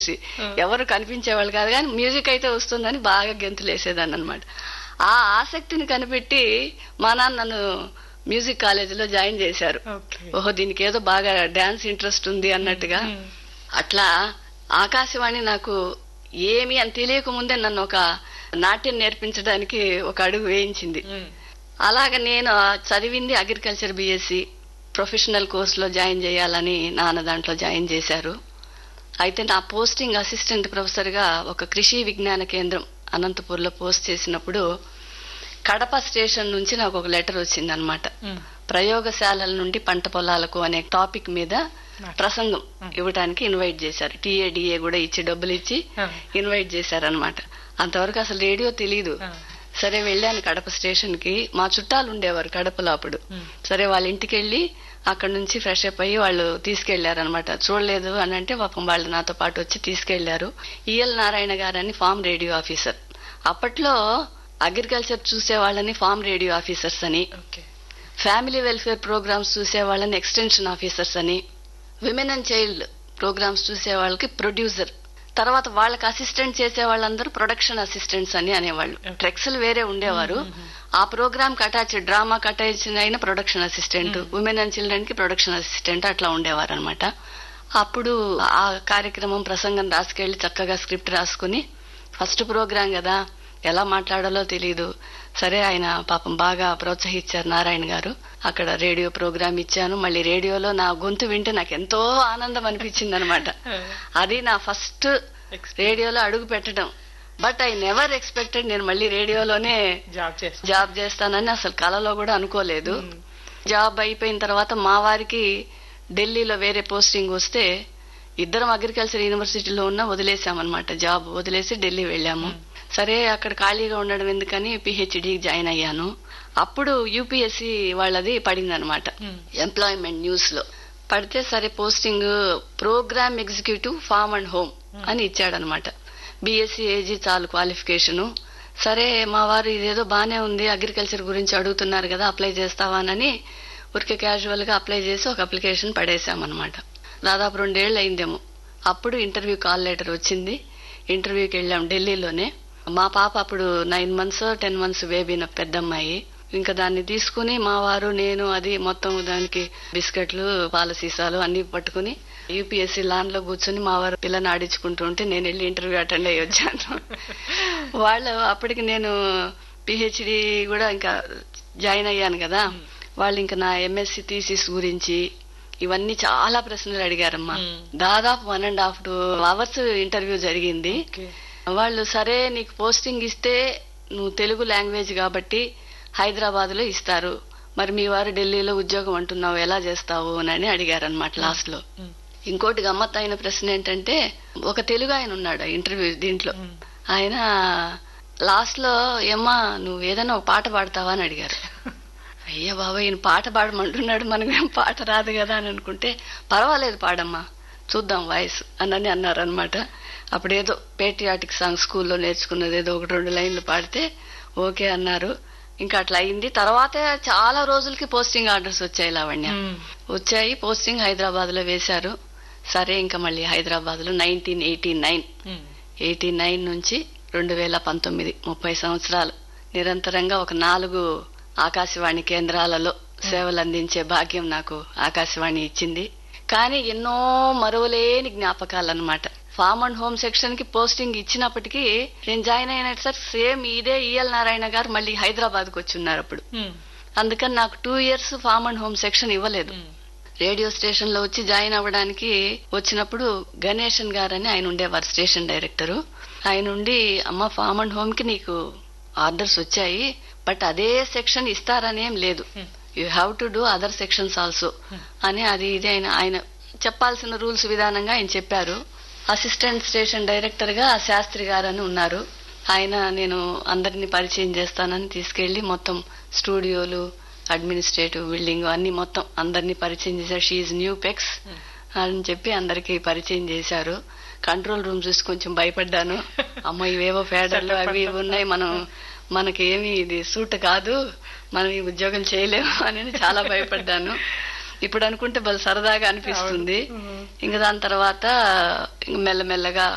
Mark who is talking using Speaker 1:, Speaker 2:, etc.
Speaker 1: వచ్చి ఎవరు కనిపించేవాళ్ళు కాదు కానీ మ్యూజిక్ అయితే వస్తుందని బాగా గెంతులు వేసేదాన్ని అనమాట ఆ ఆసక్తిని కనిపెట్టి మా నాన్న నన్ను మ్యూజిక్ కాలేజీలో జాయిన్ చేశారు
Speaker 2: ఓకే
Speaker 1: ఓహో దీనికి ఏదో బాగా డాన్స్ ఇంట్రెస్ట్ ఉంది అన్నట్టుగా అట్లా ఆకాశవాణి నాకు ఏమి అని తెలియక ముందే నన్ను ఒక నాట్యం నేర్పించడానికి ఒక అడుగు వేయించింది అలాగ నేను చదివింది అగ్రికల్చర్ బిఎస్సి ప్రొఫెషనల్ కోర్సులో జాయిన్ చేయాలని నాన్న దాంట్లో జాయిన్ చేశారు అయితే నా పోస్టింగ్ అసిస్టెంట్ ప్రొఫెసర్గా ఒక కృషి విజ్ఞాన కేంద్రం అనంతపూర్లో పోస్ట్ చేసినప్పుడు కడప స్టేషన్ నుంచి నాకు ఒక లెటర్ వచ్చిందనమాట ప్రయోగశాలల నుండి పంట పొలాలకు అనే టాపిక్ మీద ప్రసంగం ఇవ్వడానికి ఇన్వైట్ చేశారు టీఏడిఏ కూడా ఇచ్చి డబ్బులు ఇచ్చి ఇన్వైట్ చేశారనమాట అంతవరకు అసలు రేడియో తెలీదు సరే వెళ్ళాను కడప స్టేషన్ కి మా చుట్టాలు ఉండేవారు కడపలో అప్పుడు సరే వాళ్ళ ఇంటికి వెళ్ళి అక్కడ నుంచి ఫ్రెష్ అప్ అయ్యి వాళ్ళు తీసుకెళ్లారనమాట చూడలేదు అని అంటే పాపం వాళ్ళు నాతో పాటు వచ్చి తీసుకెళ్లారు ఈఎల్ నారాయణ గారని ఫామ్ రేడియో ఆఫీసర్ అప్పట్లో అగ్రికల్చర్ చూసే వాళ్ళని ఫామ్ రేడియో ఆఫీసర్స్ అని
Speaker 2: ఓకే
Speaker 1: ఫ్యామిలీ వెల్ఫేర్ ప్రోగ్రామ్స్ చూసే వాళ్ళని ఎక్స్టెన్షన్ ఆఫీసర్స్ అని విమెన్ అండ్ చైల్డ్ ప్రోగ్రామ్స్ చూసే వాళ్ళకి ప్రొడ్యూసర్ తర్వాత వాళ్ళకి అసిస్టెంట్ చేసే వాళ్ళందరూ ప్రొడక్షన్ అసిస్టెంట్స్ అని అనేవాళ్ళు ట్రెక్స్లు వేరే ఉండేవారు ఆ ప్రోగ్రామ్ అటాచ్ డ్రామా అటాచ్ అయిన production assistant women and children కి ప్రొడక్షన్ అసిస్టెంట్ అట్లా ఉండేవారు అనమాట అప్పుడు ఆ కార్యక్రమం ప్రసంగం రాసుకెళ్లి చక్కగా స్క్రిప్ట్ రాసుకుని ఫస్ట్ ప్రోగ్రాం కదా ఎలా మాట్లాడాలో తెలియదు సరే ఆయన పాపం బాగా ప్రోత్సహించారు నారాయణ గారు అక్కడ రేడియో ప్రోగ్రామ్ ఇచ్చాను మళ్ళీ రేడియోలో నా గొంతు వింటే నాకు ఎంతో ఆనందం అనిపించింది అనమాట అది నా ఫస్ట్ రేడియోలో అడుగు పెట్టడం బట్ ఐ నెవర్ ఎక్స్పెక్టెడ్ నేను మళ్ళీ రేడియోలోనే
Speaker 2: జాబ్ చేస్తా
Speaker 1: జాబ్ చేస్తానని అసలు కలలో కూడా అనుకోలేదు జాబ్ అయిపోయిన తర్వాత మా వారికి ఢిల్లీలో వేరే పోస్టింగ్ వస్తే ఇద్దరం అగ్రికల్చర్ యూనివర్సిటీలో ఉన్న వదిలేసామన్నమాట జాబ్ వదిలేసి ఢిల్లీ వెళ్ళాము సరే అక్కడ ఖాళీగా ఉండడం ఎందుకని పిహెచ్డి జాయిన్ అయ్యాను అప్పుడు యూపీఎస్సి వాళ్ళది పడింది అనమాట ఎంప్లాయ్మెంట్ న్యూస్ లో పడితే సరే posting programme executive farm and home అని ఇచ్చాడనమాట బీఎస్సీ ఏజీ చాలు క్వాలిఫికేషను సరే మా వారు ఇదేదో బానే ఉంది అగ్రికల్చర్ గురించి అడుగుతున్నారు కదా అప్లై చేస్తావానని ఊరికే క్యాజువల్ గా అప్లై చేసి ఒక అప్లికేషన్ పడేసామన్నమాట దాదాపు రెండేళ్లు అయిందేమో అప్పుడు ఇంటర్వ్యూ కాల్ లెటర్ వచ్చింది ఇంటర్వ్యూకి వెళ్ళాం ఢిల్లీలోనే మా పాప అప్పుడు nine months ten months baby నా పెద్దమ్మాయి ఇంకా దాన్ని తీసుకుని మా వారు నేను అది మొత్తం దానికి బిస్కెట్లు పాల సీసాలు అన్ని పట్టుకుని యూపీఎస్సీ లాన్ లో కూర్చొని మా వారు పిల్లని ఆడించుకుంటూ ఉంటే నేను వెళ్ళి ఇంటర్వ్యూ అటెండ్ అయ్యి వచ్చాను వాళ్ళు అప్పటికి నేను పిహెచ్డి కూడా ఇంకా జాయిన్ అయ్యాను కదా వాళ్ళు ఇంకా నా ఎంఎస్సి థీసిస్ గురించి ఇవన్నీ చాలా ప్రశ్నలు అడిగారమ్మా దాదాపు one and half two hours interview జరిగింది
Speaker 2: ఓకే
Speaker 1: వాళ్ళు సరే నీకు పోస్టింగ్ ఇస్తే నువ్వు తెలుగు లాంగ్వేజ్ కాబట్టి హైదరాబాద్ లో ఇస్తారు మరి మీ వారు ఢిల్లీలో ఉద్యోగం అంటున్నావు ఎలా చేస్తావు అని అడిగారనమాట లాస్ట్ లో ఇంకోటి గమ్మత్ అయిన ప్రశ్న ఏంటంటే ఒక తెలుగు ఆయన ఉన్నాడు ఆ ఇంటర్వ్యూ దీంట్లో ఆయన లాస్ట్ లో ఏమ్మా నువ్వు ఏదైనా ఒక పాట పాడతావా అని అడిగారు అయ్యా బాబా ఈయన పాట పాడమంటున్నాడు మనకేం పాట రాదు కదా అని అనుకుంటే పర్వాలేదు పాడమ్మా చూద్దాం వాయిస్ అని అన్నారు అనమాట అప్పుడేదో పేట్రియాటిక్ సాంగ్ స్కూల్లో నేర్చుకున్నది ఏదో ఒకటి రెండు లైన్లు పాడితే ఓకే అన్నారు ఇంకా అట్లా అయింది తర్వాత చాలా రోజులకి పోస్టింగ్ ఆర్డర్స్ వచ్చాయి లావణ్య వచ్చాయి పోస్టింగ్ హైదరాబాద్ లో వేశారు సరే ఇంకా మళ్ళీ హైదరాబాద్ లో nineteen eighty nine eighty nine నుంచి రెండు వేల పంతొమ్మిది ముప్పై సంవత్సరాలు నిరంతరంగా ఒక నాలుగు ఆకాశవాణి కేంద్రాలలో సేవలు అందించే భాగ్యం నాకు ఆకాశవాణి ఇచ్చింది కానీ ఎన్నో మరువలేని జ్ఞాపకాలు అనమాట ఫార్మ్ అండ్ హోమ్ సెక్షన్ కి పోస్టింగ్ ఇచ్చినప్పటికీ నేను జాయిన్ అయిన సార్ సేమ్ ఇదే ఈఎల్ నారాయణ గారు మళ్ళీ హైదరాబాద్ కు వచ్చి ఉన్నారు అప్పుడు అందుకని నాకు two years farm and home section ఇవ్వలేదు రేడియో స్టేషన్ లో వచ్చి జాయిన్ అవ్వడానికి వచ్చినప్పుడు గణేషన్ గారని ఆయన ఉండేవారు స్టేషన్ డైరెక్టరు ఆయన ఉండి అమ్మ ఫార్మ్ అండ్ హోమ్ కి నీకు ఆర్డర్స్ వచ్చాయి బట్ అదే సెక్షన్ ఇస్తారనేం లేదు you have to do other sections also అని అది ఇది ఆయన ఆయన చెప్పాల్సిన రూల్స్ విధానంగా ఆయన చెప్పారు అసిస్టెంట్ స్టేషన్ డైరెక్టర్ గా శాస్త్రి గారు అని ఉన్నారు ఆయన నేను అందరినీ పరిచయం చేస్తానని తీసుకెళ్లి మొత్తం స్టూడియోలు అడ్మినిస్ట్రేటివ్ బిల్డింగ్ అన్ని మొత్తం అందరినీ పరిచయం చేశారు షీఈ్ న్యూ పెక్స్ అని చెప్పి అందరికి పరిచయం చేశారు కంట్రోల్ రూమ్ చూసి కొంచెం భయపడ్డాను అమ్మ ఇవేవో ఫేడర్లు అవి ఇవి ఉన్నాయి మనం మనకి ఏమి ఇది సూట్ కాదు మనం ఈ ఉద్యోగం చేయలేము అని చాలా భయపడ్డాను ఇప్పుడు అనుకుంటే బలు సరదాగా అనిపిస్తుంది ఇంకా దాని తర్వాత ఇంక మెల్లమెల్లగా